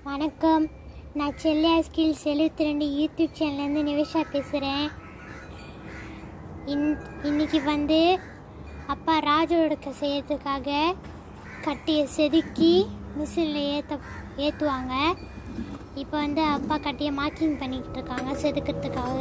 வணக்கம் நான் செல்லியா ஸ்கில்ஸ் எழுபத்தி ரெண்டு யூடியூப் சேனல்லேருந்து நிவேஷா பேசுகிறேன் இன் இன்னைக்கு வந்து அப்பா ராஜோடுக்க செய்யறதுக்காக கட்டியை செதுக்கி மிஷினில் ஏற்ற ஏற்றுவாங்க இப்போ வந்து அப்பா கட்டியை மார்க்கிங் பண்ணிக்கிட்டு இருக்காங்க செதுக்கிறதுக்காக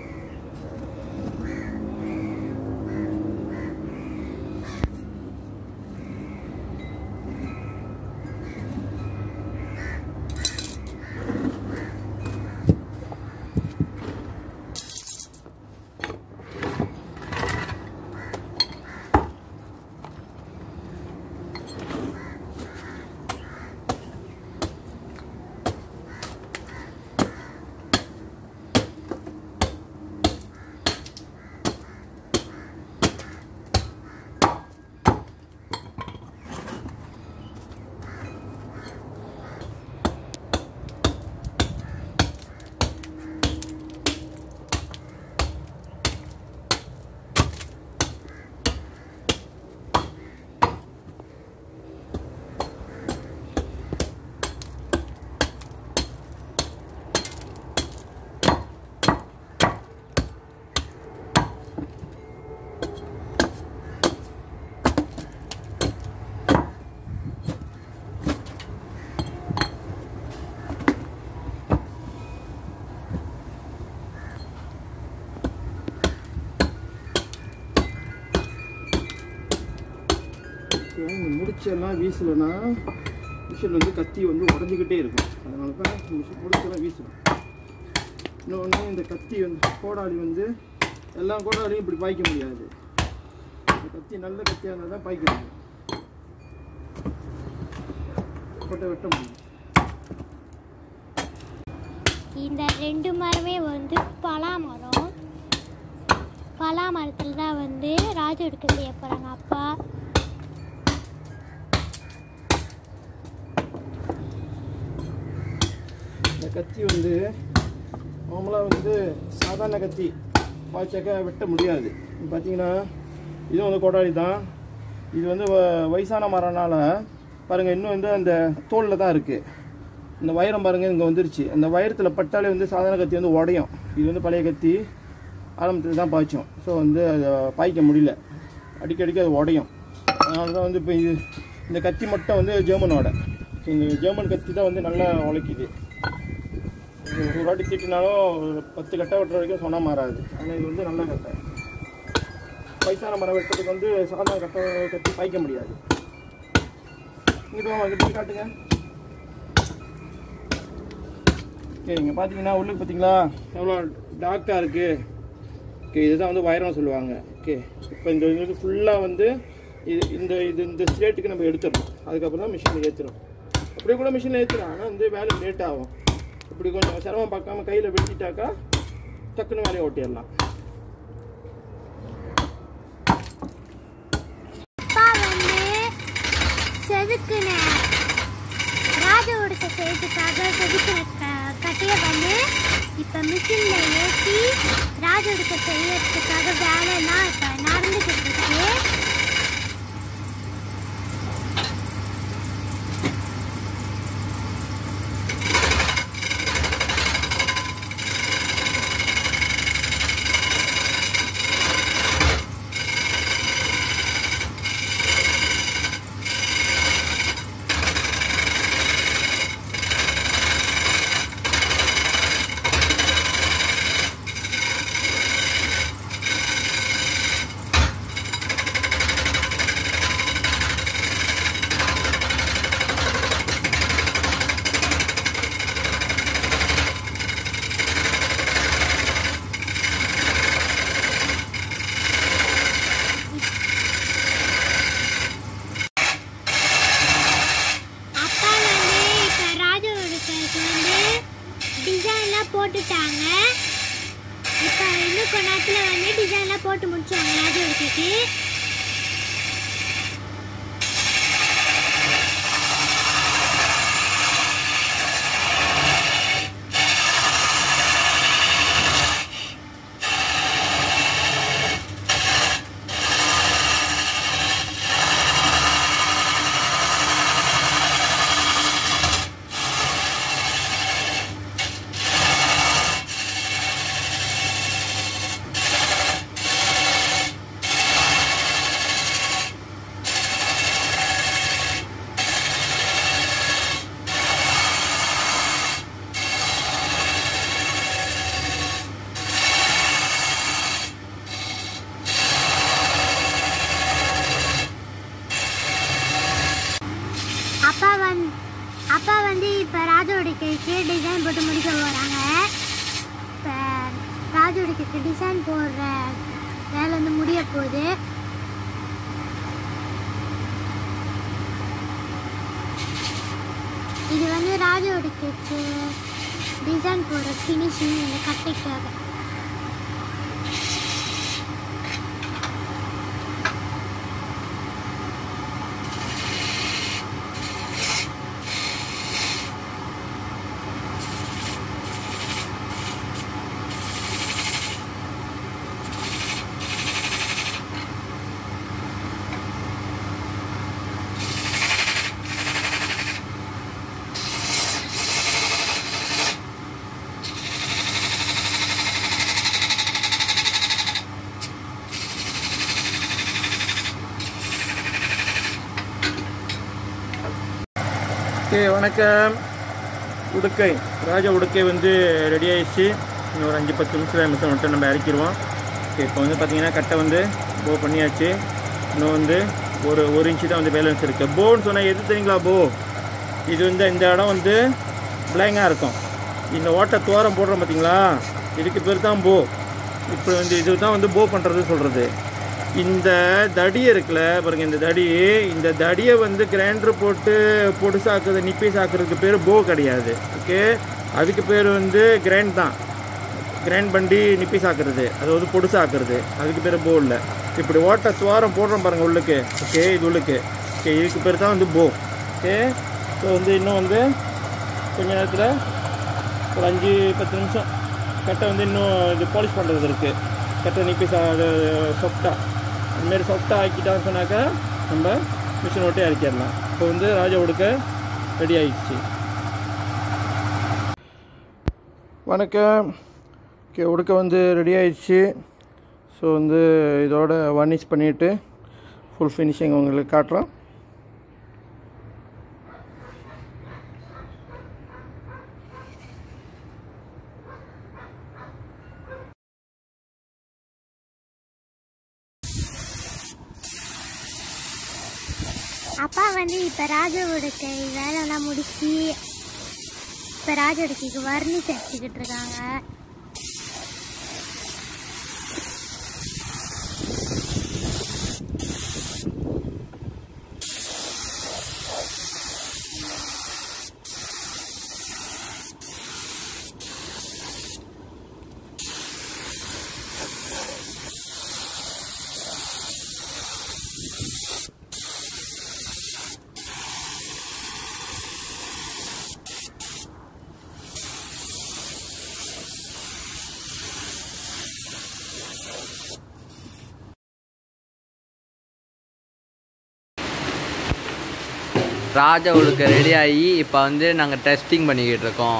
இப்போ இந்த முடிச்செல்லாம் வீசலைன்னா மிஷின் வந்து கத்தி வந்து உடஞ்சிக்கிட்டே இருக்கும் அதனால தான் மிஷின் முடிச்செல்லாம் வீசணும் இன்னொன்று இந்த கத்தி வந்து கோடாலி வந்து எல்லா கோடாலியும் இப்படி பாய்க்க முடியாது இந்த கத்தி நல்ல கத்தியாக இருந்தால் தான் பாய்க்க முடியும் கொட்டை வெட்ட முடியும் இந்த ரெண்டு மரமே வந்து பலா மரம் பலா மரத்தில் தான் வந்து ராஜோடுக்க செய்ய போகிறாங்க அப்பா இந்த கத்தி வந்து நார்மலாக வந்து சாதாரண கத்தி பாய்ச்சாக்கா வெட்ட முடியாது இப்போ பார்த்தீங்கன்னா இதுவும் வந்து கோடாலி தான் இது வந்து வ- வயசான மரம்னால பாருங்கள் இன்னும் வந்து அந்த தோலில் தான் இருக்குது இந்த வைரம் பாருங்கள் இங்கே வந்துருச்சு அந்த வைரத்தில் பட்டாலே வந்து சாதாரண கத்தி வந்து உடையும் இது வந்து பழைய கத்தி ஆரம்பத்தில் தான் பாய்ச்சோம் ஸோ வந்து அதை பாய்க்க முடியல அடிக்கடிக்கு அது உடையும் அதனால தான் வந்து இப்போ இது இந்த கத்தி மட்டும் வந்து ஜெர்மனோட இந்த ஜெர்மன் கத்தி தான் வந்து நல்லா உழைக்குது இது ஒரு வாட்டி தீட்டினாலும் ஒரு பத்து கட்டை வெட்டுற வரைக்கும் சொன்னால் மாறாது ஆனால் இது வந்து நல்ல கட்டை வயசான மரம் வெட்டுறதுக்கு வந்து சாதாரண கட்டை கத்தி பாய்க்க முடியாது இங்கிட்டு வாங்க இங்கிட்டு போய் காட்டுங்க ஓகே இங்கே பார்த்தீங்கன்னா உள்ளுக்கு பார்த்தீங்களா எவ்வளோ டார்க்காக இருக்குது ஓகே இதுதான் வந்து வைரம் சொல்லுவாங்க ஓகே இப்போ இந்த இது ஃபுல்லாக வந்து இது இந்த இது இந்த ஸ்டேட்டுக்கு நம்ம எடுத்துடணும் அதுக்கப்புறம் தான் மிஷினில் ஏற்றுறோம் அப்படியே கூட மிஷினில் ஏற்றுறோம் ஆனால் வந்து வேலை லேட் ஆகும் இப்படி கொஞ்சம் சிரமம் பார்க்காம கையில் வெட்டிட்டாக்கா டக்குன்னு வேலையை ஓட்டிடலாம் அப்பா வந்து செதுக்குன ராஜோடுக்க செய்யறதுக்காக செதுக்குன க- கட்டையை வந்து இப்போ மிஷினில் ஏற்றி ராஜோடுக்க செய்யறதுக்காக வேலைலாம் இப்போ நடந்துக்கிட்டு இருக்கு அப்பா வந்து இப்போ ராஜோடுக்கு வந்து டிசைன்லாம் போட்டுட்டாங்க இப்போ இன்னும் கொஞ்ச நேரத்தில் வந்து டிசைன்லாம் போட்டு முடிச்சாங்க ராஜோடுக்கு அப்பா வந்து இப்போ ராஜோட கேக்கு டிசைன் போட்டு முடிக்க போகிறாங்க இப்போ ராஜோட கேக்கு டிசைன் போடுற வேலை வந்து முடிய போகுது இது வந்து ராஜோட கேக்கு டிசைன் போடுற ஃபினிஷிங் இந்த கட்டைக்காக ஓகே வணக்கம் உடுக்கை ராஜா உடுக்கை வந்து ரெடி ஆயிடுச்சு இன்னும் ஒரு அஞ்சு பத்து நிமிஷம் மிஷம் மட்டும் நம்ம இறக்கிடுவோம் ஓகே இப்போ வந்து பார்த்தீங்கன்னா கட்டை வந்து போ பண்ணியாச்சு இன்னும் வந்து ஒரு ஒரு இன்ச்சு தான் வந்து பேலன்ஸ் இருக்குது போன்னு சொன்னால் எது தெரியுங்களா போ இது வந்து இந்த இடம் வந்து பிளாங்காக இருக்கும் இந்த ஓட்டை துவாரம் போடுறோம் பார்த்தீங்களா இதுக்கு பேர் தான் போ இப்போ வந்து இது தான் வந்து போ பண்ணுறது சொல்கிறது இந்த தடி இருக்குல்ல பாருங்க இந்த தடி இந்த தடியை வந்து கிரைண்டர் போட்டு பொடுசாக்குறது நிப்பி சாக்குறதுக்கு பேர் போ கிடையாது ஓகே அதுக்கு பேர் வந்து கிரைண்ட் தான் கிரைண்ட் பண்ணி நிப்பி சாக்குறது அதாவது பொடுசாக்குறது அதுக்கு பேர் போ இல்லை இப்படி ஓட்ட துவாரம் போடுறோம் பாருங்க உள்ளுக்கு ஓகே இது உள்ளுக்கு ஓகே இதுக்கு பேர் தான் வந்து போ ஓகே ஸோ வந்து இன்னும் வந்து கொஞ்ச நேரத்தில் ஒரு அஞ்சு பத்து நிமிஷம் கட்டை வந்து இன்னும் இது பாலிஷ் பண்ணுறது இருக்குது கட்டை நிப்பி சா சாஃப்டாக அதுமாரி சாஃப்டாக ஆக்கிட்டான்னு சொன்னாக்கா நம்ம மிஷின் ஓட்டே இறக்கிடலாம் இப்போ வந்து ராஜா உடுக்க ரெடி ஆயிடுச்சு வணக்கம் ஓகே உடுக்க வந்து ரெடி ஆயிடுச்சு ஸோ வந்து இதோட வர்னிஷ் பண்ணிவிட்டு ஃபுல் ஃபினிஷிங் உங்களுக்கு காட்டுறோம் அப்பா வந்து இப்போ ராஜாவோட கை வேலைலாம் முடிச்சு இப்போ ராஜோட கைக்கு வர்ணிச்சு அடிச்சுக்கிட்டு இருக்காங்க ராஜா உழுக்க ரெடி ஆகி இப்போ வந்து நாங்கள் டெஸ்டிங் பண்ணிக்கிட்டு இருக்கோம்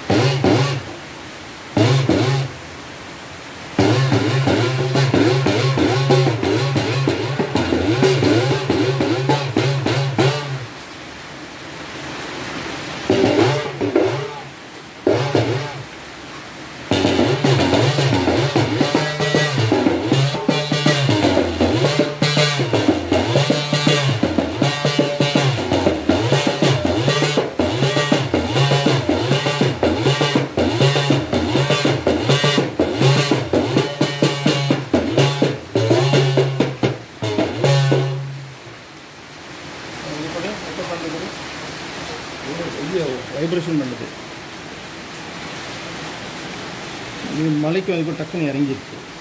வைப்ரேஷன் பண்ணுது இது மலைக்கு வந்து இப்போ டக்குன்னு இறங்கிருக்கு